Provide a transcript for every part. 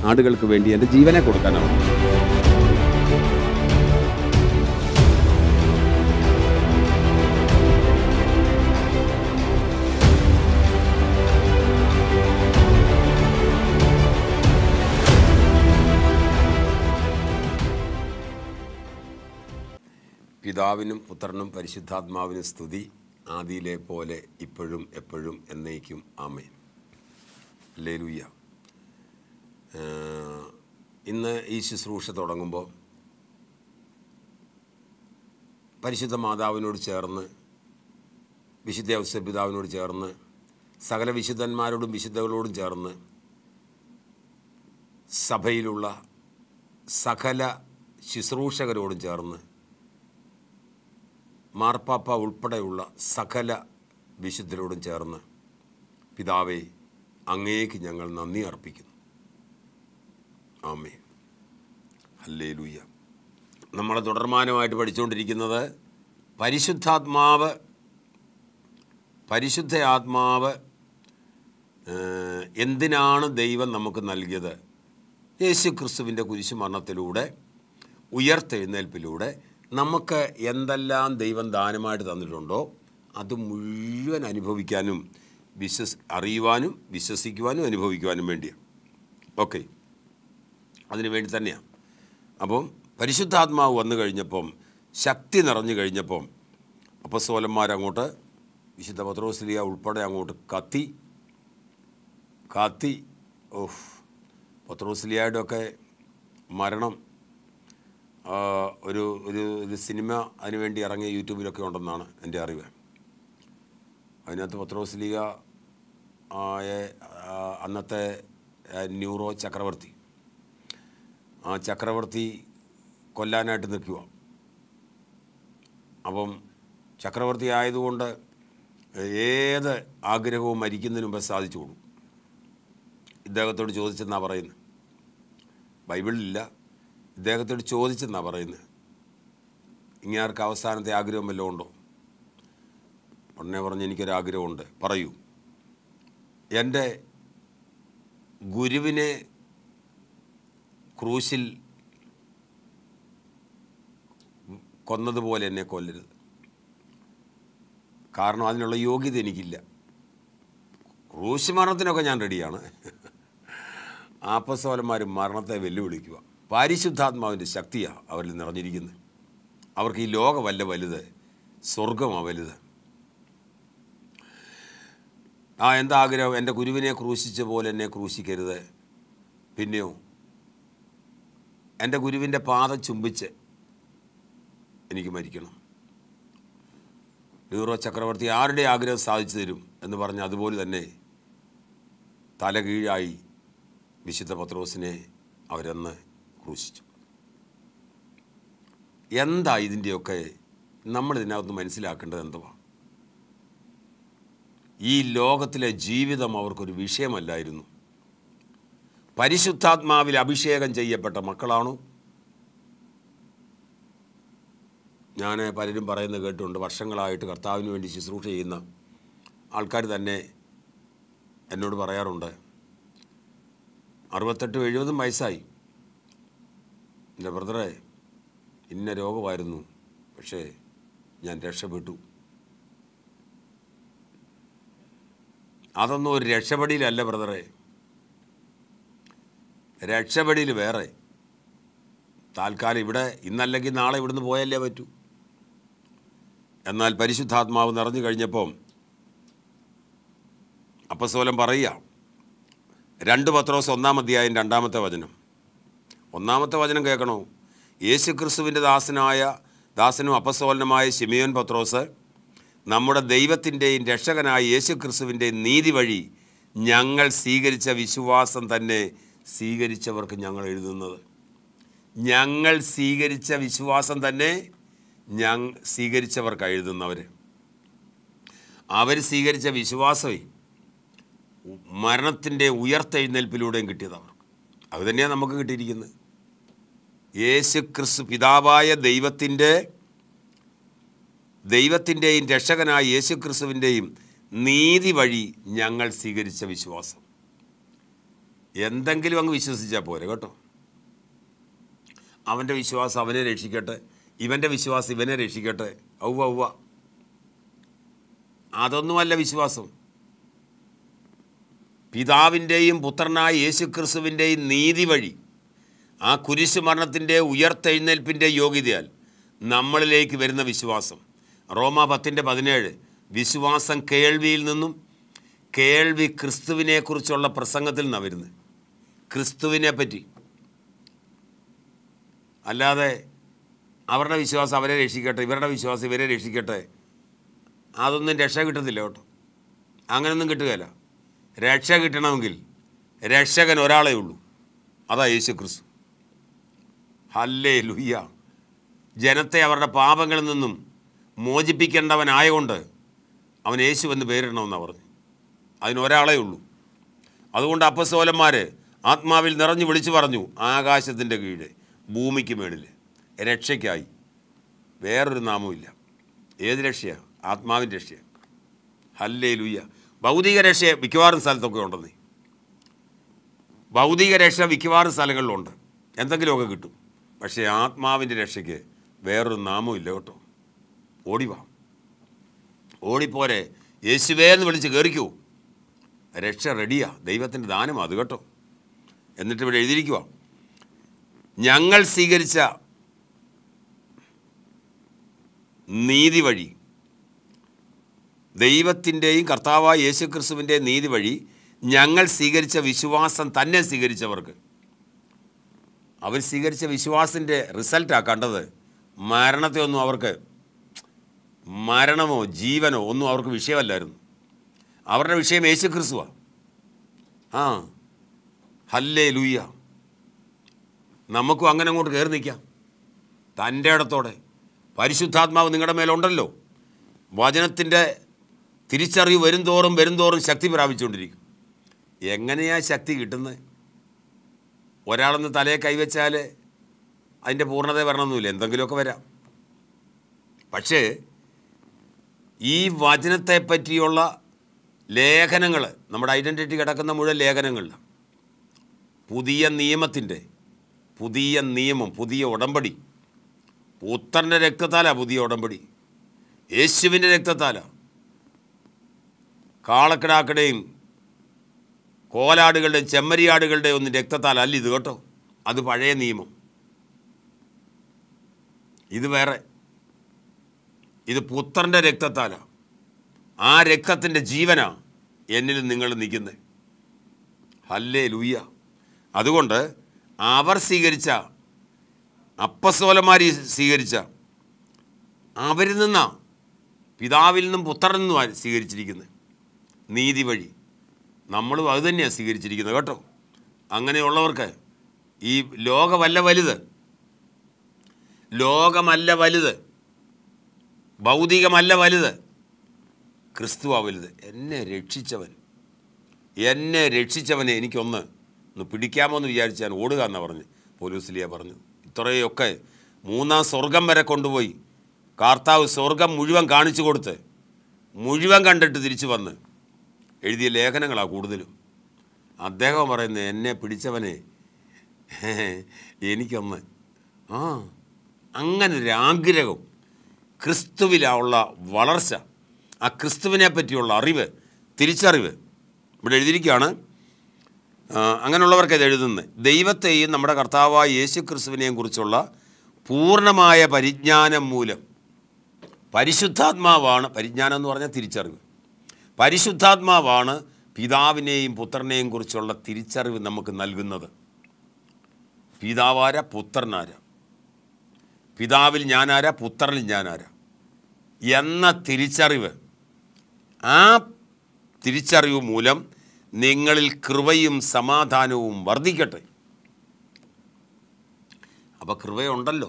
ആടുകൾക്ക് വേണ്ടി എൻ്റെ ജീവനെ കൊടുക്കാനാണ് പിതാവിനും പുത്രനും പരിശുദ്ധാത്മാവിനും സ്തുതി ആദിയിലെ പോലെ ഇപ്പോഴും എപ്പോഴും എന്നേക്കും ആമേൻ ലേലൂയ്യ ഏഹ്, ഇന്ന് ഈ ശുശ്രൂഷ തുടങ്ങുമ്പോൾ പരിശുദ്ധ മാതാവിനോട് ചേർന്ന് വിശുദ്ധ ഔസപിതാവിനോട് ചേർന്ന് സകല വിശുദ്ധന്മാരോടും വിശുദ്ധകളോടും ചേർന്ന് സഭയിലുള്ള സകല ശുശ്രൂഷകരോടും ചേർന്ന് മാർപ്പാപ്പ ഉൾപ്പെടെയുള്ള സകല വിശുദ്ധരോടും ചേർന്ന് പിതാവേ അങ്ങേക്ക് ഞങ്ങൾ നന്ദി അർപ്പിക്കുന്നു ആമേ ഹല്ലേ ലൂയ്യ നമ്മൾ തുടർമാനമായിട്ട് പഠിച്ചുകൊണ്ടിരിക്കുന്നത് പരിശുദ്ധാത്മാവ് പരിശുദ്ധ ആത്മാവ് ഏഹ്, എന്തിനാണ് ദൈവം നമുക്ക് നൽകിയത് യേശു ക്രിസ്തുവിൻ്റെ കുരിശുമരണത്തിലൂടെ ഉയർത്തെഴുന്നേൽപ്പിലൂടെ നമുക്ക് എന്തെല്ലാം ദൈവം ദാനമായിട്ട് തന്നിട്ടുണ്ടോ അത് മുഴുവൻ അനുഭവിക്കാനും വിശ്വസ് അറിയുവാനും വിശ്വസിക്കുവാനും അനുഭവിക്കുവാനും വേണ്ടിയാണ് ഓക്കെ അതിനു വേണ്ടി തന്നെയാണ് അപ്പം പരിശുദ്ധാത്മാവ് വന്നു കഴിഞ്ഞപ്പം ശക്തി നിറഞ്ഞു കഴിഞ്ഞപ്പം അപ്പസ്തോലന്മാരങ്ങോട്ട് വിശുദ്ധ പത്രോസ്ലിയ ഉൾപ്പെടെ അങ്ങോട്ട് കത്തി കത്തി ഓഹ് പത്രോസ്ലിയായുടെ ഒക്കെ മരണം ആ, ഒരു ഒരു ഒരു സിനിമ അതിനു വേണ്ടി ഇറങ്ങിയ യൂട്യൂബിലൊക്കെ ഉണ്ടെന്നാണ് എൻ്റെ അറിവ് അതിനകത്ത് പത്രോസ്ലിക ആയ ആ, അന്നത്തെ ആ, ന്യൂറോ ചക്രവർത്തി ആ ചക്രവർത്തി കൊല്ലാനായിട്ട് നിൽക്കുക അപ്പം ചക്രവർത്തി ആയതുകൊണ്ട് ഏത് ആഗ്രഹവും മരിക്കുന്നതിന് മുമ്പ് സാധിച്ചു കൊടുക്കും ഇദ്ദേഹത്തോട് ചോദിച്ചെന്നാണ് പറയുന്നത് ബൈബിളിലില്ല ഇദ്ദേഹത്തോട് ചോദിച്ചെന്നാണ് പറയുന്നത് ഇങ്ങേർക്ക് അവസാനത്തെ ആഗ്രഹം വല്ലതും ഉണ്ടോ ഉടനെ പറഞ്ഞ് എനിക്കൊരാഗ്രഹമുണ്ട് പറയൂ എൻ്റെ ഗുരുവിനെ ക്രൂശിൽ കൊന്നതുപോലെ എന്നെ കൊല്ലരുത് കാരണം അതിനുള്ള യോഗ്യത എനിക്കില്ല ക്രൂശ് മരണത്തിനൊക്കെ ഞാൻ റെഡിയാണ് ആപ്പസോലന്മാർ മരണത്തെ വെല്ലുവിളിക്കുക പാരിശുദ്ധാത്മാവിൻ്റെ ശക്തിയാണ് അവരിൽ നിറഞ്ഞിരിക്കുന്നത് അവർക്ക് ഈ ലോകമല്ല വലുത് സ്വർഗമാണ് വലുത് ആ എന്താ ആഗ്രഹം എൻ്റെ ഗുരുവിനെ ക്രൂശിച്ച പോലെ എന്നെ ക്രൂശിക്കരുത് പിന്നെയോ എൻ്റെ ഗുരുവിൻ്റെ പാദം ചുംബിച്ച് എനിക്ക് മരിക്കണം ന്യൂറോ ചക്രവർത്തി ആരുടെ ആഗ്രഹം സാധിച്ചു തരും എന്ന് പറഞ്ഞ് അതുപോലെ തന്നെ തല കീഴായി വിശുദ്ധ പത്രോസിനെ അവരന്ന് ക്രൂശിച്ചു എന്താ ഇതിൻ്റെയൊക്കെ നമ്മൾ ഇതിനകത്ത് മനസ്സിലാക്കേണ്ടത് എന്തുവാ ഈ ലോകത്തിലെ ജീവിതം അവർക്കൊരു വിഷയമല്ലായിരുന്നു പരിശുദ്ധാത്മാവിൽ അഭിഷേകം ചെയ്യപ്പെട്ട മക്കളാണോ ഞാൻ പലരും പറയുന്നത് കേട്ടിട്ടുണ്ട് വർഷങ്ങളായിട്ട് കർത്താവിന് വേണ്ടി ശുശ്രൂഷ ചെയ്യുന്ന ആൾക്കാർ തന്നെ എന്നോട് പറയാറുണ്ട് അറുപത്തെട്ടും എഴുപതും വയസ്സായി എൻ്റെ ബ്രദറെ ഇന്ന രോഗമായിരുന്നു പക്ഷേ ഞാൻ രക്ഷപ്പെട്ടു അതൊന്നും ഒരു രക്ഷപ്പെടിയിലല്ല ബ്രദറെ രക്ഷപ്പെടിയിൽ വേറെ താൽക്കാലം ഇവിടെ ഇന്നല്ലെങ്കിൽ നാളെ ഇവിടുന്ന് പോയല്ലേ പറ്റൂ എന്നാൽ പരിശുദ്ധാത്മാവ് നിറഞ്ഞു കഴിഞ്ഞപ്പം അപ്പസ്തോലൻ പറയുക രണ്ട് പത്രോസ് ഒന്നാം അധ്യായം രണ്ടാമത്തെ വചനം ഒന്നാമത്തെ വചനം കേൾക്കണോ യേശു ക്രിസ്തുവിൻ്റെ ദാസനായ ദാസനും അപ്പസ്തോലനുമായ ശിമിയോൻ പത്രോസ് നമ്മുടെ ദൈവത്തിൻ്റെയും രക്ഷകനായ യേശു ക്രിസ്തുവിൻ്റെയും നീതി വഴി ഞങ്ങൾ സ്വീകരിച്ച വിശ്വാസം തന്നെ സ്വീകരിച്ചവർക്ക് ഞങ്ങൾ എഴുതുന്നത് ഞങ്ങൾ സ്വീകരിച്ച വിശ്വാസം തന്നെ ഞങ് സ്വീകരിച്ചവർക്ക് എഴുതുന്നവർ അവർ സ്വീകരിച്ച വിശ്വാസമേ മരണത്തിൻ്റെ ഉയർത്തെഴുന്നേൽപ്പിലൂടെയും കിട്ടിയത് അവർക്ക് അത് തന്നെയാണ് നമുക്ക് കിട്ടിയിരിക്കുന്നത് യേശു ക്രിസ്തു പിതാവായ ദൈവത്തിൻ്റെ ദൈവത്തിൻ്റെയും രക്ഷകനായ യേശു ക്രിസ്തുവിൻ്റെയും നീതി വഴി ഞങ്ങൾ സ്വീകരിച്ച വിശ്വാസം എന്തെങ്കിലും അങ്ങ് വിശ്വസിച്ചാൽ പോരെ കേട്ടോ അവൻ്റെ വിശ്വാസം അവനെ രക്ഷിക്കട്ടെ ഇവൻ്റെ വിശ്വാസം ഇവനെ രക്ഷിക്കട്ടെ ഔവ ഔവ അതൊന്നുമല്ല വിശ്വാസം പിതാവിൻ്റെയും പുത്രനായ യേശുക്രിസ്തുവിൻ്റെയും നീതി വഴി ആ കുരിശു മരണത്തിൻ്റെ ഉയർത്തെഴുന്നേൽപ്പിൻ്റെ യോഗ്യതയാൽ നമ്മളിലേക്ക് വരുന്ന വിശ്വാസം റോമ പത്തിൻ്റെ പതിനേഴ് വിശ്വാസം കേൾവിയിൽ നിന്നും കേൾവി ക്രിസ്തുവിനെക്കുറിച്ചുള്ള പ്രസംഗത്തിൽ നിന്നാണ് വരുന്നത് ക്രിസ്തുവിനെ പറ്റി അല്ലാതെ അവരുടെ വിശ്വാസം അവരെ രക്ഷിക്കട്ടെ ഇവരുടെ വിശ്വാസം ഇവരെ രക്ഷിക്കട്ടെ അതൊന്നും രക്ഷ കിട്ടത്തില്ല കേട്ടോ അങ്ങനൊന്നും കിട്ടുകയില്ല രക്ഷ കിട്ടണമെങ്കിൽ രക്ഷകൻ ഒരാളേ ഉള്ളൂ അതാ യേശു ക്രിസ്തു ഹല്ലേ ലുയ്യ ജനത്തെ അവരുടെ പാപങ്ങളിൽ നിന്നും മോചിപ്പിക്കേണ്ടവനായകൊണ്ട് അവൻ യേശു എന്ന് പേരിടണമെന്നാണ് പറഞ്ഞു അതിനൊരാളേ ഉള്ളൂ അതുകൊണ്ട് അപ്പസോലന്മാർ ആത്മാവിൽ നിറഞ്ഞു വിളിച്ചു പറഞ്ഞു ആകാശത്തിൻ്റെ കീഴ് ഭൂമിക്ക് മേളിൽ രക്ഷയ്ക്കായി വേറൊരു നാമവുമില്ല ഏത് രക്ഷയാണ് ആത്മാവിൻ്റെ രക്ഷയാണ് ഹല്ലേ ലുയ്യ ഭൗതിക രക്ഷ മിക്കവാറും സ്ഥലത്തൊക്കെ ഉണ്ടെന്നേ ഭൗതിക രക്ഷ മിക്കവാറും സ്ഥലങ്ങളിലുണ്ട് എന്തെങ്കിലുമൊക്കെ കിട്ടും പക്ഷേ ആത്മാവിൻ്റെ രക്ഷയ്ക്ക് വേറൊരു നാമവും കേട്ടോ ഓടിവാ ഓടിപ്പോരെ യേശുവേ എന്ന് വിളിച്ച് കയറിക്കൂ രക്ഷ റെഡിയാ ദൈവത്തിൻ്റെ ദാനം അത് കേട്ടോ എന്നിട്ട് ഇവിടെ എഴുതിയിരിക്കുക ഞങ്ങൾ സ്വീകരിച്ച നീതി വഴി ദൈവത്തിൻ്റെയും കർത്താവായ യേശുക്രിസ്തുവിൻ്റെ നീതി വഴി ഞങ്ങൾ സ്വീകരിച്ച വിശ്വാസം തന്നെ സ്വീകരിച്ചവർക്ക് അവർ സ്വീകരിച്ച വിശ്വാസത്തിൻ്റെ റിസൾട്ടാണ് കണ്ടത് മരണത്തെ ഒന്നും അവർക്ക് മരണമോ ജീവനോ ഒന്നും അവർക്ക് വിഷയമല്ലായിരുന്നു അവരുടെ വിഷയം യേശു ക്രിസ്തുവാ ആ ഹല്ലേ ലൂയ്യ നമുക്കും അങ്ങനെ അങ്ങോട്ട് കയറി നിൽക്കാം തൻ്റെ ഇടത്തോടെ പരിശുദ്ധാത്മാവ് നിങ്ങളുടെ മേലുണ്ടല്ലോ വചനത്തിൻ്റെ തിരിച്ചറിവ് വരുംതോറും വരുംതോറും ശക്തി പ്രാപിച്ചുകൊണ്ടിരിക്കും എങ്ങനെയാ ശക്തി കിട്ടുന്നത് ഒരാളൊന്ന് തലയെ കൈവച്ചാൽ അതിൻ്റെ പൂർണ്ണത വരണമെന്നില്ല എന്തെങ്കിലുമൊക്കെ വരാം പക്ഷേ ഈ വചനത്തെ പറ്റിയുള്ള ലേഖനങ്ങൾ നമ്മുടെ ഐഡൻറ്റിറ്റി കിടക്കുന്ന മുഴുവൻ ലേഖനങ്ങളിലാണ് പുതിയ നിയമത്തിൻ്റെ പുതിയ നിയമം പുതിയ ഉടമ്പടി പുത്രൻ്റെ രക്തത്താലാണ് പുതിയ ഉടമ്പടി യേശുവിൻ്റെ രക്തത്താലാണ് കാളക്കിടാക്കടയും കോലാടുകളുടെയും ചെമ്മരിയാടുകളുടെയും ഒന്നും രക്തത്താലല്ല ഇത് കേട്ടോ അത് പഴയ നിയമം ഇത് വേറെ ഇത് പുത്രൻ്റെ രക്തത്താലാണ് ആ രക്തത്തിൻ്റെ ജീവനാ എന്നിൽ നിങ്ങൾ നിൽക്കുന്നത് ഹല്ലേ ലൂയ്യ അതുകൊണ്ട് അവർ സ്വീകരിച്ച അപ്പസോലമാരി സ്വീകരിച്ച അവരിൽ നിന്നാ പിതാവിൽ നിന്നും പുത്രനിൽ നിന്നും സ്വീകരിച്ചിരിക്കുന്നത് നീതി വഴി നമ്മളും അത് തന്നെയാണ് സ്വീകരിച്ചിരിക്കുന്നത് കേട്ടോ അങ്ങനെയുള്ളവർക്ക് ഈ ലോകമല്ല വലുത് ലോകമല്ല വലുത് ഭൗതികമല്ല വലുത് ക്രിസ്തുവാ വലുത് എന്നെ രക്ഷിച്ചവൻ എന്നെ രക്ഷിച്ചവനെ എനിക്കൊന്ന് ഒന്ന് പിടിക്കാമോ എന്ന് വിചാരിച്ച് ഞാൻ ഓടുക എന്നാണ് പറഞ്ഞ് പോലീസിലിയ പറഞ്ഞു ഇത്രയൊക്കെ മൂന്നാം സ്വർഗം വരെ കൊണ്ടുപോയി കാർത്താവ് സ്വർഗം മുഴുവൻ കാണിച്ചു കൊടുത്ത് മുഴുവൻ കണ്ടിട്ട് തിരിച്ചു വന്ന് എഴുതിയ ലേഖനങ്ങളാണ് കൂടുതലും അദ്ദേഹം പറയുന്നത് എന്നെ പിടിച്ചവനെ എനിക്കൊന്ന് ആ അങ്ങനൊരു ആഗ്രഹം ക്രിസ്തുവിലുള്ള വളർച്ച ആ ക്രിസ്തുവിനെ പറ്റിയുള്ള അറിവ് തിരിച്ചറിവ് ഇവിടെ എഴുതിയിരിക്കുകയാണ് ആ, അങ്ങനെയുള്ളവർക്ക് ഇത് എഴുതുന്നത് ദൈവത്തെയും നമ്മുടെ കർത്താവായ യേശു ക്രിസ്തുവിനെയും കുറിച്ചുള്ള പൂർണ്ണമായ പരിജ്ഞാനം മൂലം പരിശുദ്ധാത്മാവാണ് പരിജ്ഞാനം എന്ന് പറഞ്ഞാൽ തിരിച്ചറിവ് പരിശുദ്ധാത്മാവാണ് പിതാവിനെയും പുത്രനെയും കുറിച്ചുള്ള തിരിച്ചറിവ് നമുക്ക് നൽകുന്നത് പിതാവാര പുത്രനാര പിതാവിൽ ഞാനാര പുത്രനിൽ ഞാനാര എന്ന തിരിച്ചറിവ് ആ തിരിച്ചറിവ് മൂലം നിങ്ങളിൽ കൃപയും സമാധാനവും വർദ്ധിക്കട്ടെ അപ്പോൾ കൃപയുണ്ടല്ലോ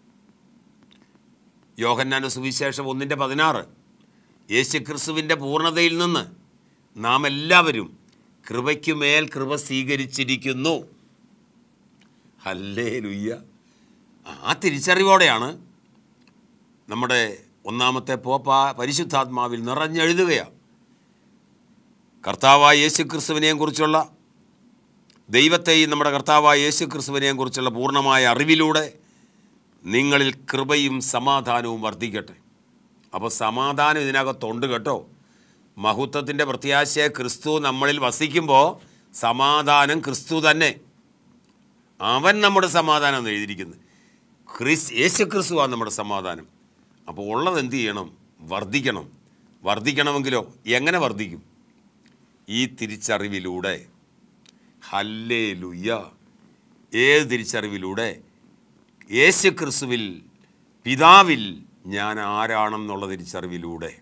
യോഹന്നാന സുവിശേഷം ഒന്നിൻ്റെ പതിനാറ് യേശു ക്രിസ്തുവിൻ്റെ പൂർണ്ണതയിൽ നിന്ന് നാം എല്ലാവരും കൃപയ്ക്കുമേൽ കൃപ സ്വീകരിച്ചിരിക്കുന്നു ഹല്ലേ ലുയ്യ ആ തിരിച്ചറിവോടെയാണ് നമ്മുടെ ഒന്നാമത്തെ പോപ്പ പരിശുദ്ധാത്മാവിൽ നിറഞ്ഞെഴുതുകയാണ് കർത്താവായ യേശു ക്രിസ്തുവിനെയും കുറിച്ചുള്ള ദൈവത്തെയും നമ്മുടെ കർത്താവായ യേശു ക്രിസ്തുവിനെയും കുറിച്ചുള്ള പൂർണ്ണമായ അറിവിലൂടെ നിങ്ങളിൽ കൃപയും സമാധാനവും വർദ്ധിക്കട്ടെ അപ്പോൾ സമാധാനം ഇതിനകത്തുണ്ട് കേട്ടോ മഹത്വത്തിൻ്റെ പ്രത്യാശയെ ക്രിസ്തു നമ്മളിൽ വസിക്കുമ്പോൾ സമാധാനം ക്രിസ്തു തന്നെ അവൻ നമ്മുടെ സമാധാനം എന്ന് എഴുതിയിരിക്കുന്നത് ക്രിസ് യേശു ക്രിസ്തുവാണ് നമ്മുടെ സമാധാനം അപ്പോൾ ഉള്ളത് എന്ത് ചെയ്യണം വർദ്ധിക്കണം വർദ്ധിക്കണമെങ്കിലോ എങ്ങനെ വർദ്ധിക്കും ഈ തിരിച്ചറിവിലൂടെ ഹല്ലേ ലുയ്യ ഏത് തിരിച്ചറിവിലൂടെ യേശു ക്രിസ്തുവിൽ പിതാവിൽ ഞാൻ ആരാണെന്നുള്ള തിരിച്ചറിവിലൂടെ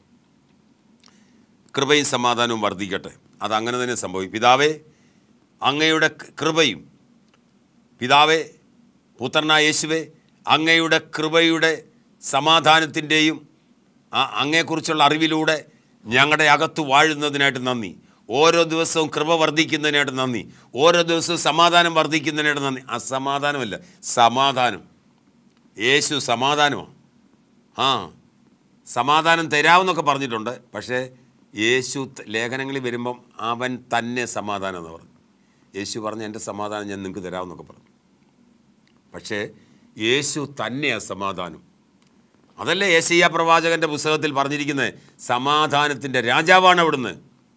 കൃപയും സമാധാനവും വർദ്ധിക്കട്ടെ അതങ്ങനെ തന്നെ സംഭവിക്കും പിതാവേ അങ്ങയുടെ കൃപയും പിതാവേ പുത്രനായ യേശുവേ അങ്ങയുടെ കൃപയുടെ സമാധാനത്തിൻ്റെയും ആ- അങ്ങയെക്കുറിച്ചുള്ള അറിവിലൂടെ ഞങ്ങളുടെ അകത്ത് വാഴുന്നതിനായിട്ട് നന്ദി ഓരോ ദിവസവും കൃപ വർദ്ധിക്കുന്നതിനായിട്ട് നന്ദി ഓരോ ദിവസവും സമാധാനം വർദ്ധിക്കുന്നതിനായിട്ട് നന്ദി അസമാധാനമല്ല സമാധാനം യേശു സമാധാനമാണ് ആ സമാധാനം തരാമെന്നൊക്കെ പറഞ്ഞിട്ടുണ്ട് പക്ഷേ യേശു ത- ലേഖനങ്ങളിൽ വരുമ്പം അവൻ തന്നെ സമാധാനം എന്ന് പറഞ്ഞു യേശു പറഞ്ഞ എൻ്റെ സമാധാനം ഞാൻ നിങ്ങൾക്ക് തരാമെന്നൊക്കെ പറഞ്ഞു പക്ഷേ യേശു തന്നെയാണ് സമാധാനം അതല്ലേ യേശയ്യ പ്രവാചകന്റെ പുസ്തകത്തിൽ പറഞ്ഞിരിക്കുന്നത് സമാധാനത്തിൻ്റെ രാജാവാണ് അവിടുന്ന്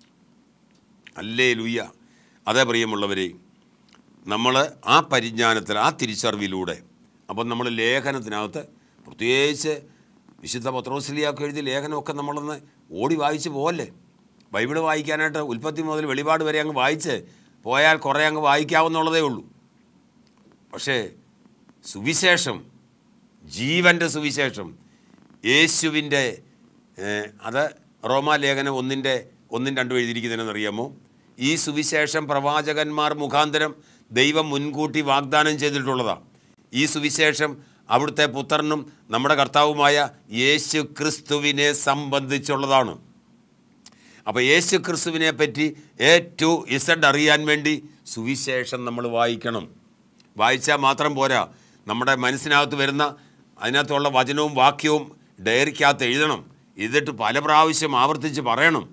അല്ലേ ലുയ്യ അതേ പ്രിയമുള്ളവരെ നമ്മൾ ആ പരിജ്ഞാനത്തിൽ ആ തിരിച്ചറിവിലൂടെ അപ്പം നമ്മൾ ലേഖനത്തിനകത്ത് പ്രത്യേകിച്ച് വിശുദ്ധ പത്രോസ്ലിയൊക്കെ എഴുതിയ ലേഖനമൊക്കെ നമ്മളൊന്ന് ഓടി വായിച്ച് പോകല്ലേ ബൈബിള് വായിക്കാനായിട്ട് ഉൽപ്പത്തി മുതൽ വെളിപാട് വരെ അങ്ങ് വായിച്ച് പോയാൽ കുറേ അങ്ങ് വായിക്കാവുന്നുള്ളതേ ഉള്ളൂ പക്ഷേ സുവിശേഷം ജീവൻ്റെ സുവിശേഷം യേശുവിൻ്റെ ഏഹ്, അത് റോമാലേഖനം ഒന്നിൻ്റെ ഒന്നും രണ്ടും എഴുതിയിരിക്കുന്നതിനെന്ന് അറിയാമോ ഈ സുവിശേഷം പ്രവാചകന്മാർ മുഖാന്തരം ദൈവം മുൻകൂട്ടി വാഗ്ദാനം ചെയ്തിട്ടുള്ളതാണ് ഈ സുവിശേഷം അവിടുത്തെ പുത്രനും നമ്മുടെ കർത്താവുമായ യേശു ക്രിസ്തുവിനെ സംബന്ധിച്ചുള്ളതാണ് അപ്പോൾ യേശു ക്രിസ്തുവിനെ പറ്റി എ ടു ഇസഡ് അറിയാൻ വേണ്ടി സുവിശേഷം നമ്മൾ വായിക്കണം വായിച്ചാൽ മാത്രം പോരാ നമ്മുടെ മനസ്സിനകത്ത് വരുന്ന അതിനകത്തുള്ള വചനവും വാക്യവും ഡയറിക്കകത്ത് എഴുതണം എന്നിട്ട് പല പ്രാവശ്യം ആവർത്തിച്ച് പറയണം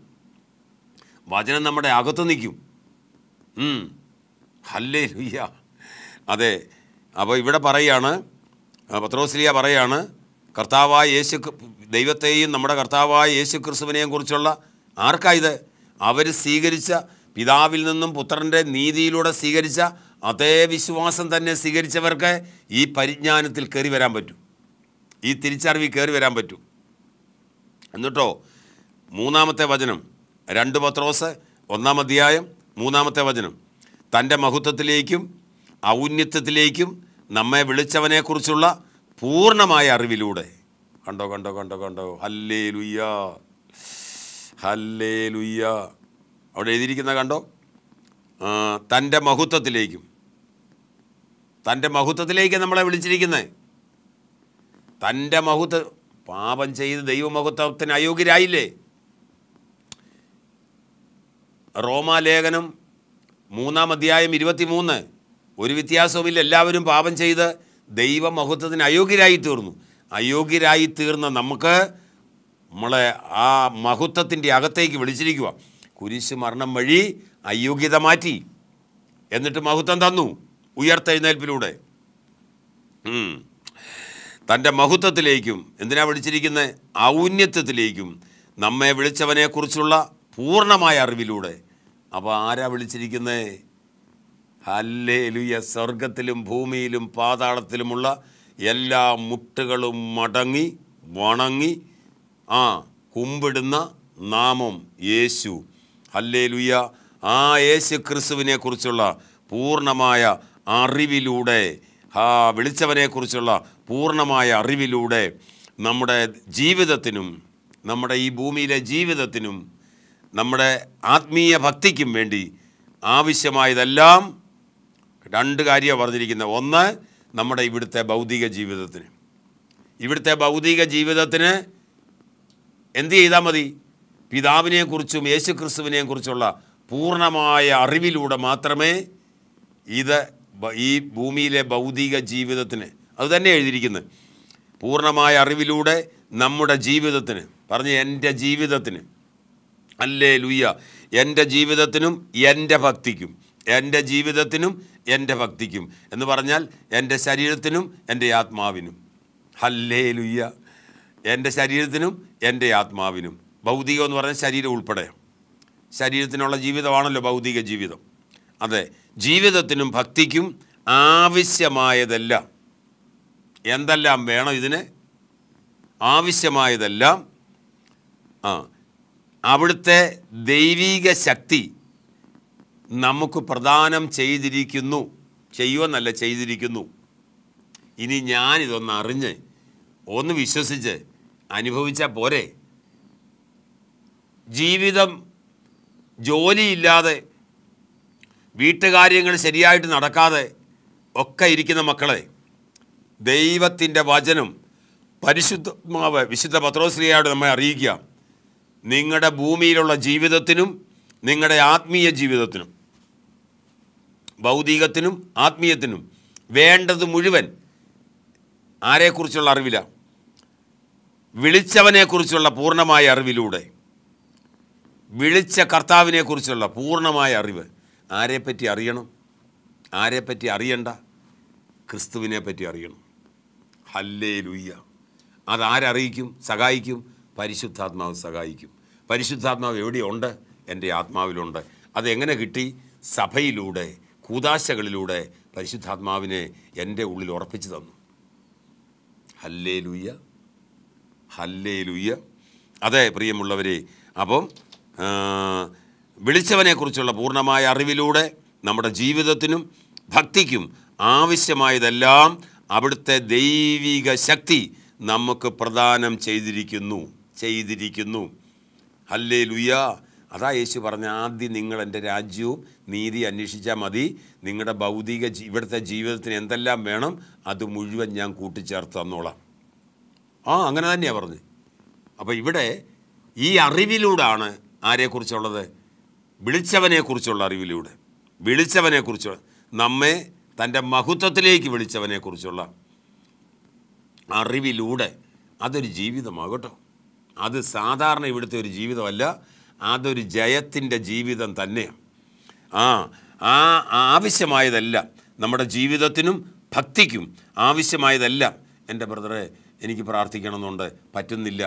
വചനം നമ്മുടെ അകത്ത് നിൽക്കും ഉം. ഹല്ലേ ലുയ്യ അതെ അപ്പോൾ ഇവിടെ പറയാണ് ആ, പത്രോസ്ലിയ പറയാണ് കർത്താവായ യേശു ക്രി- ദൈവത്തെയും നമ്മുടെ കർത്താവായ യേശു ക്രിസ്തുവിനെയും കുറിച്ചുള്ള ആർക്കാ ഇത് അവർ സ്വീകരിച്ച പിതാവിൽ നിന്നും പുത്രൻ്റെ നീതിയിലൂടെ സ്വീകരിച്ച അതേ വിശ്വാസം തന്നെ സ്വീകരിച്ചവർക്ക് ഈ പരിജ്ഞാനത്തിൽ കയറി വരാൻ പറ്റും ഈ തിരിച്ചറിവിൽ കയറി വരാൻ പറ്റും എന്നിട്ടോ മൂന്നാമത്തെ വചനം രണ്ട് പത്രോസ് ഒന്നാം അധ്യായം മൂന്നാമത്തെ വചനം തൻ്റെ മഹത്വത്തിലേക്കും ഔന്നത്യത്തിലേക്കും നമ്മെ വിളിച്ചവനെക്കുറിച്ചുള്ള പൂർണ്ണമായ അറിവിലൂടെ കണ്ടോ കണ്ടോ കണ്ടോ കണ്ടോ ഹല്ലേ ലുയ്യ ഹല്ലേ ലുയ്യ അവിടെ എഴുതിയിരിക്കുന്ന കണ്ടോ ആ, തൻ്റെ മഹത്വത്തിലേക്കും തൻ്റെ മഹത്വത്തിലേക്ക് നമ്മളെ വിളിച്ചിരിക്കുന്നത് തൻ്റെ മഹത്വ പാപം ചെയ്ത് ദൈവമഹത്വത്തിന് അയോഗ്യരായില്ലേ റോമാലേഖനം മൂന്നാം അധ്യായം ഇരുപത്തിമൂന്ന് ഒരു വ്യത്യാസവുമില്ല എല്ലാവരും പാപം ചെയ്ത് ദൈവമഹത്വത്തിന് അയോഗ്യരായി തീർന്നു അയോഗ്യരായി തീർന്ന നമുക്ക് നമ്മളെ ആ മഹത്വത്തിൻ്റെ അകത്തേക്ക് വിളിച്ചിരിക്കുക കുരിശ് മരണം വഴി അയോഗ്യത മാറ്റി എന്നിട്ട് മഹത്വം തന്നു ഉയർത്തെഴുന്നേൽപ്പിലൂടെ ഉം. തൻ്റെ മഹത്വത്തിലേക്കും എന്തിനാ വിളിച്ചിരിക്കുന്നത് ഔന്നത്യത്തിലേക്കും നമ്മെ വിളിച്ചവനെക്കുറിച്ചുള്ള പൂർണ്ണമായ അറിവിലൂടെ അപ്പോൾ ആരാ വിളിച്ചിരിക്കുന്നത് ഹല്ലേ ലുയ സ്വർഗത്തിലും ഭൂമിയിലും പാതാളത്തിലുമുള്ള എല്ലാ മുട്ടുകളും മടങ്ങി വണങ്ങി ആ കുമ്പിടുന്ന നാമം യേശു ഹല്ലേ ലുയ ആ യേശു ക്രിസ്തുവിനെ കുറിച്ചുള്ള പൂർണ്ണമായ അറിവിലൂടെ ആ വിളിച്ചവനെക്കുറിച്ചുള്ള പൂർണ്ണമായ അറിവിലൂടെ നമ്മുടെ ജീവിതത്തിനും നമ്മുടെ ഈ ഭൂമിയിലെ ജീവിതത്തിനും നമ്മുടെ ആത്മീയ ഭക്തിക്കും വേണ്ടി ആവശ്യമായതെല്ലാം രണ്ട് കാര്യമാണ് പറഞ്ഞിരിക്കുന്നത് ഒന്ന് നമ്മുടെ ഇവിടുത്തെ ഭൗതിക ജീവിതത്തിന് ഇവിടുത്തെ ഭൗതിക ജീവിതത്തിന് എന്ത് ചെയ്താൽ മതി പിതാവിനെക്കുറിച്ചും യേശു ക്രിസ്തുവിനെയും കുറിച്ചുള്ള പൂർണ്ണമായ അറിവിലൂടെ മാത്രമേ ഇത് ബ- ഈ ഭൂമിയിലെ ഭൗതിക ജീവിതത്തിന് അത് തന്നെ എഴുതിയിരിക്കുന്നത് പൂർണ്ണമായ അറിവിലൂടെ നമ്മുടെ ജീവിതത്തിന് പറഞ്ഞ് എൻ്റെ ജീവിതത്തിന് അല്ലേ ലുയ്യ എൻ്റെ ജീവിതത്തിനും എൻ്റെ ഭക്തിക്കും എൻ്റെ ജീവിതത്തിനും എൻ്റെ ഭക്തിക്കും എന്ന് പറഞ്ഞാൽ എൻ്റെ ശരീരത്തിനും എൻ്റെ ആത്മാവിനും ഹല്ലേ ലുയ്യ എൻ്റെ ശരീരത്തിനും എൻ്റെ ആത്മാവിനും ഭൗതികം എന്ന് പറഞ്ഞാൽ ശരീരം ഉൾപ്പെടെ ശരീരത്തിനുള്ള ജീവിതമാണല്ലോ ഭൗതിക ജീവിതം അതെ ജീവിതത്തിനും ഭക്തിക്കും ആവശ്യമായതെല്ലാം എന്തെല്ലാം വേണം ഇതിന് ആവശ്യമായതെല്ലാം ആ അവിടുത്തെ ദൈവീക ശക്തി നമുക്ക് പ്രദാനം ചെയ്തിരിക്കുന്നു ചെയ്യുമെന്നല്ല ചെയ്തിരിക്കുന്നു ഇനി ഞാനിതൊന്ന് അറിഞ്ഞ് ഒന്ന് വിശ്വസിച്ച് അനുഭവിച്ചാൽ പോരെ ജീവിതം ജോലിയില്ലാതെ വീട്ടുകാര്യങ്ങൾ ശരിയായിട്ട് നടക്കാതെ ഒക്കെ ഇരിക്കുന്ന മക്കളെ ദൈവത്തിൻ്റെ വചനം പരിശുദ്ധാത്മാവ് വിശുദ്ധ പത്രോശ്രീയോട് നമ്മെ അറിയിക്കുക നിങ്ങളുടെ ഭൂമിയിലുള്ള ജീവിതത്തിനും നിങ്ങളുടെ ആത്മീയ ജീവിതത്തിനും ഭൗതികത്തിനും ആത്മീയത്തിനും വേണ്ടത് മുഴുവൻ ആരെക്കുറിച്ചുള്ള അറിവില്ല വിളിച്ചവനെക്കുറിച്ചുള്ള പൂർണ്ണമായ അറിവിലൂടെ വിളിച്ച കർത്താവിനെക്കുറിച്ചുള്ള പൂർണ്ണമായ അറിവ് ആരെപ്പറ്റി അറിയണം ആരെപ്പറ്റി അറിയണ്ട ക്രിസ്തുവിനെ പറ്റി അറിയണം ഹല്ലേ ലുയ്യ അതാരറിയിക്കും സഹായിക്കും പരിശുദ്ധാത്മാവ് സഹായിക്കും പരിശുദ്ധാത്മാവ് എവിടെയുണ്ട് എൻ്റെ ആത്മാവിലുണ്ട് അതെങ്ങനെ കിട്ടി സഭയിലൂടെ കൂതാശകളിലൂടെ പരിശുദ്ധാത്മാവിനെ എൻ്റെ ഉള്ളിൽ ഉറപ്പിച്ചു തന്നു ഹല്ലേ ലുയ്യ ഹല്ലേ ലുയ്യ അതെ പ്രിയമുള്ളവരെ അപ്പം ആ, വിളിച്ചവനെക്കുറിച്ചുള്ള പൂർണ്ണമായ അറിവിലൂടെ നമ്മുടെ ജീവിതത്തിനും ഭക്തിക്കും ആവശ്യമായതെല്ലാം അവിടുത്തെ ദൈവിക ശക്തി നമുക്ക് പ്രദാനം ചെയ്തിരിക്കുന്നു ചെയ്തിരിക്കുന്നു ഹല്ലേ ലുയ്യ അതാ യേശു പറഞ്ഞ ആദ്യം നിങ്ങൾ എൻ്റെ രാജ്യവും നീതി അന്വേഷിച്ചാൽ മതി നിങ്ങളുടെ ഭൗതിക ജീ- ഇവിടുത്തെ ജീവിതത്തിന് എന്തെല്ലാം വേണം അത് മുഴുവൻ ഞാൻ കൂട്ടിച്ചേർത്ത് തന്നോളാം ആ അങ്ങനെ തന്നെയാണ് പറഞ്ഞത് അപ്പോൾ ഇവിടെ ഈ അറിവിലൂടാണ് ആരെക്കുറിച്ചുള്ളത് വിളിച്ചവനെക്കുറിച്ചുള്ള അറിവിലൂടെ വിളിച്ചവനെക്കുറിച്ചുള്ള നമ്മെ തൻ്റെ മഹത്വത്തിലേക്ക് വിളിച്ചവനെക്കുറിച്ചുള്ള അറിവിലൂടെ അതൊരു ജീവിതമാകട്ടോ അത് സാധാരണ ഇവിടുത്തെ ഒരു ജീവിതമല്ല അതൊരു ജയത്തിൻ്റെ ജീവിതം തന്നെയാണ് ആ ആ ആവശ്യമായതെല്ലാം നമ്മുടെ ജീവിതത്തിനും ഭക്തിക്കും ആവശ്യമായതെല്ലാം എൻ്റെ ബ്രദറെ എനിക്ക് പ്രാർത്ഥിക്കണമെന്നുണ്ട് പറ്റുന്നില്ല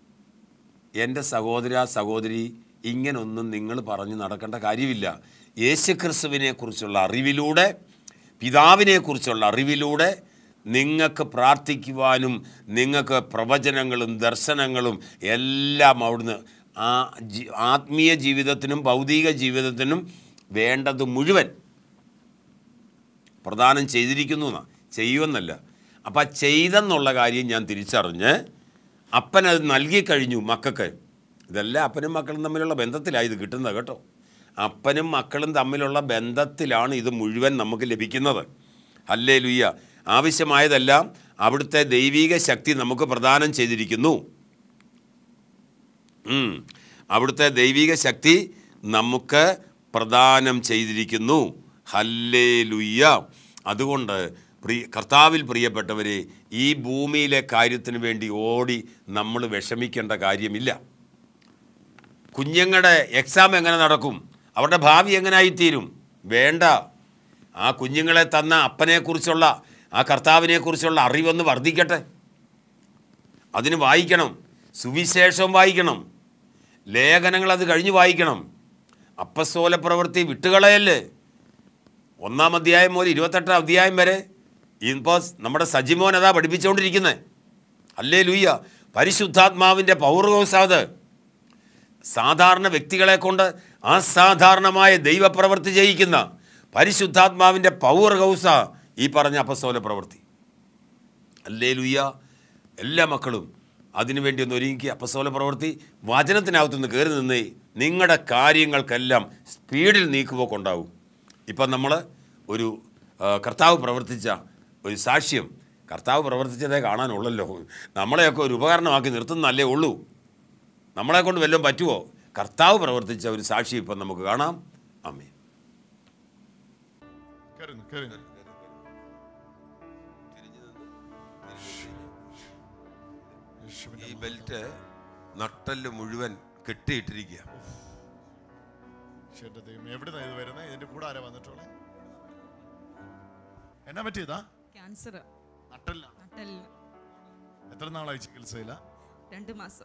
എൻ്റെ സഹോദര സഹോദരി ഇങ്ങനൊന്നും നിങ്ങൾ പറഞ്ഞു നടക്കേണ്ട കാര്യമില്ല യേശുക്രിസ്തുവിനെ കുറിച്ചുള്ള അറിവിലൂടെ പിതാവിനെക്കുറിച്ചുള്ള അറിവിലൂടെ നിങ്ങൾക്ക് പ്രാർത്ഥിക്കുവാനും നിങ്ങൾക്ക് പ്രവചനങ്ങളും ദർശനങ്ങളും എല്ലാം അവിടുന്ന് ആ ജി ആത്മീയ ജീവിതത്തിനും ഭൗതിക ജീവിതത്തിനും വേണ്ടത് മുഴുവൻ പ്രദാനം ചെയ്തിരിക്കുന്നു എന്നാ ചെയ്യുമെന്നല്ല അപ്പം ആ ചെയ്തെന്നുള്ള കാര്യം ഞാൻ തിരിച്ചറിഞ്ഞ് അപ്പനത് നൽകിക്കഴിഞ്ഞു മക്കൾക്ക് ഇതെല്ലാം അപ്പനും മക്കളും തമ്മിലുള്ള ബന്ധത്തിലാണ് ഇത് കിട്ടുന്നത് കേട്ടോ അപ്പനും മക്കളും തമ്മിലുള്ള ബന്ധത്തിലാണ് ഇത് മുഴുവൻ നമുക്ക് ലഭിക്കുന്നത് അല്ലേ ലുയ്യ ആവശ്യമായതെല്ലാം അവിടുത്തെ ദൈവിക ശക്തി നമുക്ക് പ്രദാനം ചെയ്തിരിക്കുന്നു ഉം. അവിടുത്തെ ദൈവിക ശക്തി നമുക്ക് പ്രദാനം ചെയ്തിരിക്കുന്നു ഹല്ലേ ലുയ്യ അതുകൊണ്ട് പ്രിയ കർത്താവിൽ പ്രിയപ്പെട്ടവരെ ഈ ഭൂമിയിലെ കാര്യത്തിന് വേണ്ടി ഓടി നമ്മൾ വിഷമിക്കേണ്ട കാര്യമില്ല കുഞ്ഞുങ്ങളുടെ എക്സാം എങ്ങനെ നടക്കും അവരുടെ ഭാവി എങ്ങനായിത്തീരും വേണ്ട ആ കുഞ്ഞുങ്ങളെ തന്ന അപ്പനെക്കുറിച്ചുള്ള ആ കർത്താവിനെക്കുറിച്ചുള്ള അറിവൊന്ന് വർദ്ധിക്കട്ടെ അതിന് വായിക്കണം സുവിശേഷം വായിക്കണം ലേഖനങ്ങൾ അത് കഴിഞ്ഞ് വായിക്കണം അപ്പസ്തോല പ്രവൃത്തി വിട്ടുകളയല്ലേ ഒന്നാം അധ്യായം മുതൽ ഇരുപത്തെട്ടാം അധ്യായം വരെ ഇപ്പോൾ നമ്മുടെ സജിമോൻ അതാ പഠിപ്പിച്ചുകൊണ്ടിരിക്കുന്നത് അല്ലേ ലൂയ്യ പരിശുദ്ധാത്മാവിൻ്റെ പൗർവസാത് സാധാരണ വ്യക്തികളെ കൊണ്ട് അസാധാരണമായ ദൈവപ്രവൃത്തി ചെയ്യിക്കുന്ന പരിശുദ്ധാത്മാവിൻ്റെ പൗർ ഹൗസ ഈ പറഞ്ഞ അപ്പസ്തോല പ്രവൃത്തി അല്ലേ ലുയ്യ എല്ലാ മക്കളും അതിനുവേണ്ടി ഒന്ന് ഒരുങ്ങി അപ്പസ്തോല പ്രവൃത്തി വചനത്തിനകത്തുനിന്ന് കയറി നിന്നേ നിങ്ങളുടെ കാര്യങ്ങൾക്കെല്ലാം സ്പീഡിൽ നീക്കുപോക്കുണ്ടാവും ഇപ്പം നമ്മൾ ഒരു ആ, കർത്താവ് പ്രവർത്തിച്ച ഒരു സാക്ഷ്യം കർത്താവ് പ്രവർത്തിച്ചതേ കാണാനുള്ളല്ലോ നമ്മളെയൊക്കെ ഒരു ഉപകരണമാക്കി നിർത്തുന്നല്ലേ ഉള്ളൂ നമ്മളെ കൊണ്ട് വല്ലതും പറ്റുമോ കർത്താവ് പ്രവർത്തിച്ച ഒരു സാക്ഷി ഇപ്പം നമുക്ക് കാണാം അമ്മേ കയറുന്നു കയറുന്നു യേശുവിന്റെ ഈ ബെൽറ്റ് നട്ടല് മുഴുവൻ കെട്ടിയിട്ടിരിക്കുക ചേട്ടൻ ദൈവം എവിടുന്നാ ഇത് വരുന്നത് ഇതിന്റെ കൂടെ ആരാ വന്നിട്ടുള്ളത് എന്നാ പറ്റിയതാ ക്യാൻസർ നട്ടല്ല നട്ടലിന് എത്ര നാളായി ചികിത്സയില്ല രണ്ട് മാസം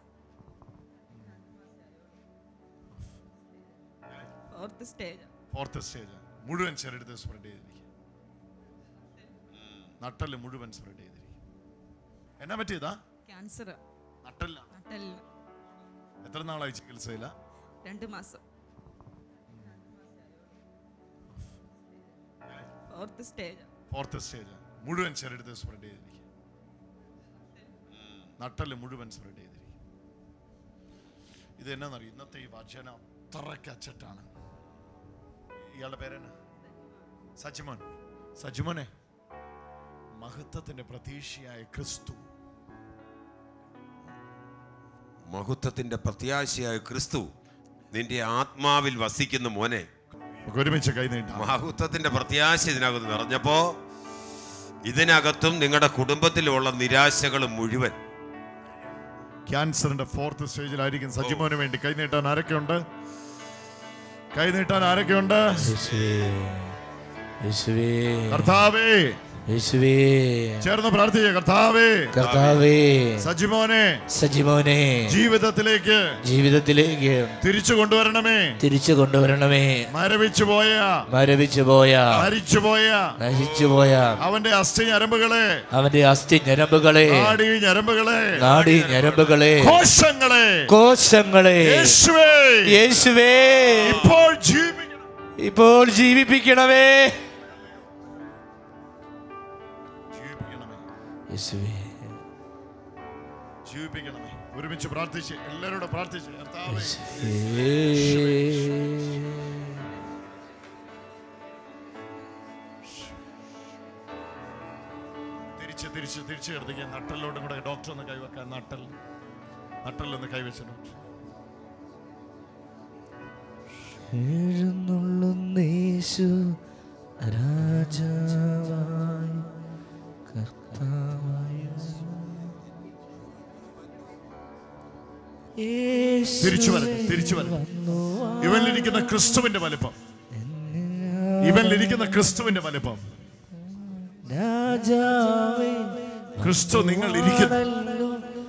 ഫോർത്ത് സ്റ്റേജ് ഫോർത്ത് സ്റ്റേജ് മുഴുവൻ ശരീരത്തെ സ്പ്രെഡ് ചെയ്തിരിക്കും നട്ടല് മുഴുവൻ സ്പ്രെഡ് ചെയ്തിരിക്കും എന്നാ പറ്റിയതാ ക്യാൻസർ നട്ടല്ല നട്ടലിന് എത്ര നാളായി ചികിത്സയില്ല രണ്ട് മാസം ഫോർത്ത് സ്റ്റേജ് ഫോർത്ത് സ്റ്റേജ് മുഴുവൻ ശരീരത്തെ സ്പ്രെഡ് ചെയ്തിരിക്കും നട്ടല് മുഴുവൻ സ്പ്രെഡ് ചെയ്തിരിക്കും ഇത് എന്നാന്നറിയും ഇന്നത്തെ ഈ വചന അത്രയ്ക്ക് അച്ചട്ടാണ് ഇയാളുടെ പേരെന്നാ സജിമോൻ സജിമോനെ മഹത്വത്തിന്റെ പ്രതീക്ഷയായ ക്രിസ്തു മഹത്വത്തിന്റെ പ്രത്യാശയായ ക്രിസ്തു നിന്റെ ആത്മാവിൽ വസിക്കുന്ന മോനെ നമുക്ക് ഒരുമിച്ച് കൈ നീട്ടാം മഹത്വത്തിന്റെ പ്രത്യാശ ഇതിനകത്ത് നിറഞ്ഞപ്പോ ഇതിനകത്തും നിങ്ങളുടെ കുടുംബത്തിലുള്ള നിരാശകൾ മുഴുവൻ ക്യാൻസറിന്റെ ഫോർത്ത് സ്റ്റേജിലായിരിക്കും സജിമോന് വേണ്ടി കൈ നീട്ടാൻ ആരൊക്കെയുണ്ട് കൈ നീട്ടാൻ ആരൊക്കെയുണ്ട് യേശുവേ യേശുവേ കർത്താവേ യേശുവേ ചേർന്ന് പ്രാർത്ഥിക്കുക കർത്താവേ കർത്താവേ സജിമോനെ സജിമോനെ ജീവിതത്തിലേക്ക് ജീവിതത്തിലേക്ക് തിരിച്ചു കൊണ്ടുവരണമേ തിരിച്ചു കൊണ്ടുവരണമേ മരവിച്ചു പോയ മരവിച്ചു പോയ മരിച്ചുപോയ നശിച്ചു പോയ അവന്റെ അസ്ഥി ഞരമ്പുകളെ അവന്റെ അസ്ഥി ഞരമ്പുകളെ നാടി ഞരമ്പുകളെ നാടി ഞരമ്പുകളെ കോശങ്ങളെ കോശങ്ങളെ യേശുവേ യേശുവേ ഇപ്പോൾ ജീവിക്കണം ഇപ്പോൾ ജീവിപ്പിക്കണമേ ജീവിപ്പിക്കണമേ യേശുവേ ജീവിപ്പിക്കണമേ ഒരുമിച്ച് പ്രാർത്ഥിച്ച് എല്ലാവരോടും പ്രാർത്ഥിച്ച് കർത്താവേ തിരിച്ച് തിരിച്ച് തിരിച്ച് കിടത്തിക്കാൻ നട്ടലിലോട്ടും കൂടെ ഡോക്ടർ ഒന്ന് കൈവെക്കാൻ നട്ടൽ നട്ടലൊന്ന് കൈവച്ച ഡോക്ടർ എഴുന്നള്ളുന്നേശു രാജാവായി കർത്താവായി തിരിച്ചു വരട്ടെ തിരിച്ചു വരട്ടെ ഇവനിലിരിക്കുന്ന ക്രിസ്തുവിന്റെ വലിപ്പം ഇവനിലിരിക്കുന്ന ക്രിസ്തുവിന്റെ വലിപ്പം രാജാവേ ക്രിസ്തു നിങ്ങൾ ഇരിക്കുന്നു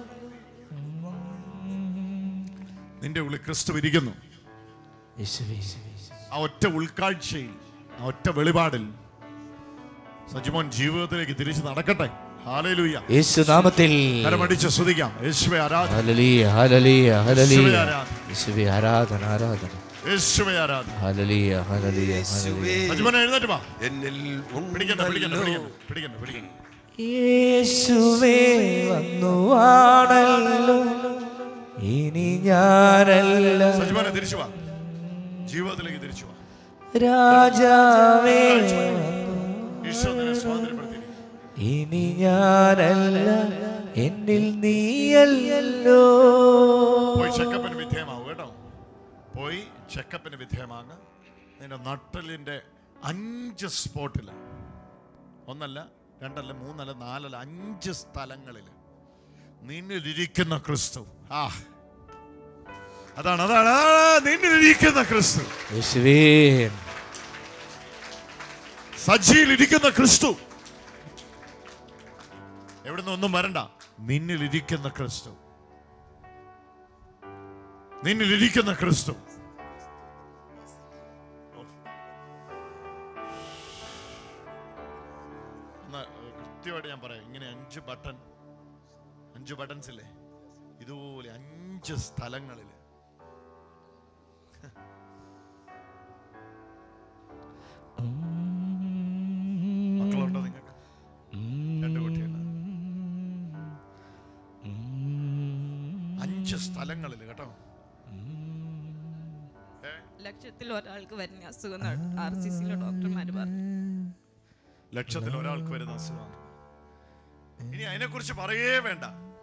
നിന്റെ ഉള്ളിൽ ക്രിസ്തു ഇരിക്കുന്നു യേശുവേ ആ ഒറ്റ ഉൾക്കാഴ്ചയിൽ ആ ഒറ്റ വെളിപാടിൽ സജിമോൻ ജീവിതത്തിലേക്ക് തിരിച്ചു നടക്കട്ടെ ഹാലലൂയ യേശു നാമത്തിൽ കരമടിച്ച് സ്തുതിക്കാം യേശുവെ ആരാധന ഹല്ലേലൂയ ഹല്ലേലൂയ ഹല്ലേലൂയ യേശുവേ ആരാധന. യേശുവേ ആരാധന ആരാധന യേശുവെ ആരാധന ഹല്ലേലൂയ ഹല്ലേലൂയ ഹല്ലേലൂയ സജിമോനെ എഴുന്നേറ്റ് വാ എന്നിൽ പിടിക്കണ്ട പിടിക്കണ്ട ഉണ്ടല്ലോ. പിടിക്കണ്ട പിടിക്കണ്ട പിടിക്കണ്ട യേശുവേ വന്നു ആണല്ലോ ഇനി ഞാനല്ല സജിമോനെ തിരിച്ചു വാ ജീവിതത്തിലേക്ക് തിരിച്ചു വാ രാജാവേ ഈശോ നിന്നെ സ്വാതന്ത്ര്യപ്പെടുത്തിയിരിക്കുന്നു ഇനി ഞാനല്ല എന്നിൽ നീയല്ലോ പോയി ചെക്കപ്പിന് വിധേയമാവും കേട്ടോ പോയി ചെക്കപ്പിന് വിധേയമാങ്ങ് നിന്റെ നട്ടലിന്റെ അഞ്ച് സ്പോട്ടിൽ ഒന്നല്ല രണ്ടല്ല മൂന്നല്ല നാലല്ല അഞ്ച് സ്ഥലങ്ങളിൽ നിന്നിലിരിക്കുന്ന ക്രിസ്തു ആ അതാണ് അതാണ് അതാണ് നിന്നിലിരിക്കുന്ന ക്രിസ്തു യേശുവേ സജ്ജിയിലിരിക്കുന്ന ക്രിസ്തു എവിടുന്ന് ഒന്നും വരണ്ട നിന്നിലിരിക്കുന്ന ക്രിസ്തു നിന്നിലിരിക്കുന്ന ക്രിസ്തു എന്നാ, ഏഹ്, കൃത്യമായിട്ട് ഞാൻ പറയാം ഇങ്ങനെ അഞ്ച് ബട്ടൺ അഞ്ച് ബട്ടൺസ് ഇല്ലേ ഇതുപോലെ അഞ്ച് സ്ഥലങ്ങളിൽ മക്കളുണ്ടോ നിങ്ങൾക്ക് രണ്ട് കുട്ടികൾ അഞ്ച് സ്ഥലങ്ങളിൽ കേട്ടോ ഏ? ലക്ഷത്തിൽ ഒരാൾക്ക് വരുന്ന അസുഖം ആർ സി സിയിലെ ഡോക്ടർമാർ പറഞ്ഞു ലക്ഷത്തിൽ ഒരാൾക്ക് വരുന്ന അസുഖമാണ് ഇനി അതിനെക്കുറിച്ച് പറയേ വേണ്ട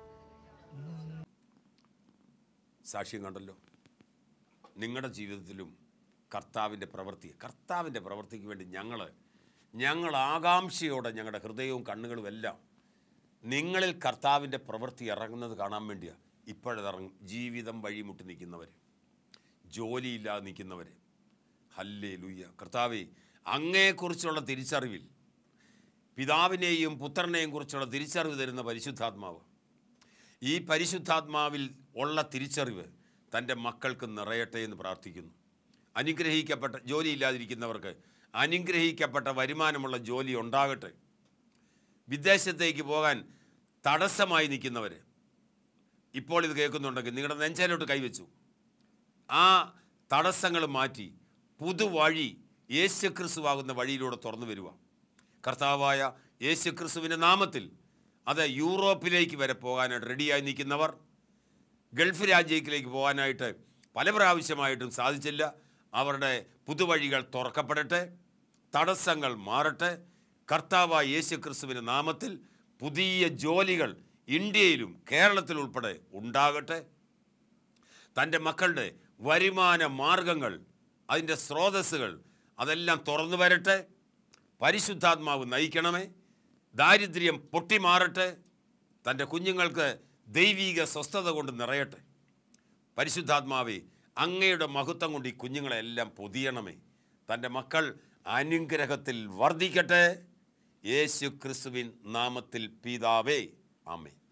സാക്ഷ്യം കണ്ടല്ലോ നിങ്ങളുടെ ജീവിതത്തിലും കർത്താവിൻ്റെ പ്രവൃത്തി കർത്താവിൻ്റെ പ്രവൃത്തിക്ക് വേണ്ടി ഞങ്ങൾ ഞങ്ങൾ ആകാംക്ഷയോടെ ഞങ്ങളുടെ ഹൃദയവും കണ്ണുകളും എല്ലാം നിങ്ങളിൽ കർത്താവിൻ്റെ പ്രവൃത്തി ഇറങ്ങുന്നത് കാണാൻ വേണ്ടിയാണ് ഇപ്പോഴത് ഇറങ്ങും ജീവിതം വഴിമുട്ടി നിൽക്കുന്നവർ ജോലിയില്ലാതെ നിൽക്കുന്നവർ ഹല്ലേ ലുയ്യ കർത്താവെ അങ്ങയെക്കുറിച്ചുള്ള തിരിച്ചറിവിൽ പിതാവിനെയും പുത്രനെയും കുറിച്ചുള്ള തിരിച്ചറിവ് തരുന്ന പരിശുദ്ധാത്മാവ് ഈ പരിശുദ്ധാത്മാവിൽ ഉള്ള തിരിച്ചറിവ് തൻ്റെ മക്കൾക്ക് നിറയട്ടെ എന്ന് പ്രാർത്ഥിക്കുന്നു അനുഗ്രഹിക്കപ്പെട്ട ജോലിയില്ലാതിരിക്കുന്നവർക്ക് അനുഗ്രഹിക്കപ്പെട്ട വരുമാനമുള്ള ജോലി ഉണ്ടാകട്ടെ വിദേശത്തേക്ക് പോകാൻ തടസ്സമായി നിൽക്കുന്നവർ ഇപ്പോൾ ഇത് കേൾക്കുന്നുണ്ടെങ്കിൽ നിങ്ങളുടെ നെഞ്ചയിലോട്ട് കൈവച്ചു ആ തടസ്സങ്ങൾ മാറ്റി പുതുവഴി യേശു ക്രിസ്തുവാകുന്ന വഴിയിലൂടെ തുറന്നു വരിക കർത്താവായ യേശു ക്രിസ്തുവിൻ്റെ നാമത്തിൽ അത് യൂറോപ്പിലേക്ക് വരെ പോകാനായിട്ട് റെഡിയായി നിൽക്കുന്നവർ ഗൾഫ് രാജ്യത്തിലേക്ക് പോകാനായിട്ട് പല പ്രാവശ്യമായിട്ടും സാധിച്ചില്ല അവരുടെ പുതുവഴികൾ തുറക്കപ്പെടട്ടെ തടസ്സങ്ങൾ മാറട്ടെ കർത്താവായ യേശു ക്രിസ്തുവിൻ്റെ നാമത്തിൽ പുതിയ ജോലികൾ ഇന്ത്യയിലും കേരളത്തിൽ ഉൾപ്പെടെ ഉണ്ടാകട്ടെ തൻ്റെ മക്കളുടെ വരുമാന മാർഗങ്ങൾ അതിൻ്റെ സ്രോതസ്സുകൾ അതെല്ലാം തുറന്നു വരട്ടെ പരിശുദ്ധാത്മാവ് നയിക്കണമേ ദാരിദ്ര്യം പൊട്ടിമാറട്ടെ തൻ്റെ കുഞ്ഞുങ്ങൾക്ക് ദൈവീക സ്വസ്ഥത കൊണ്ട് നിറയട്ടെ പരിശുദ്ധാത്മാവേ അങ്ങയുടെ മഹത്വം കൊണ്ട് ഈ കുഞ്ഞുങ്ങളെല്ലാം പൊതിയണമേ തൻ്റെ മക്കൾ അനുഗ്രഹത്തിൽ വർദ്ധിക്കട്ടെ യേശു ക്രിസ്തുവിൻ നാമത്തിൽ പിതാവേ ആമേ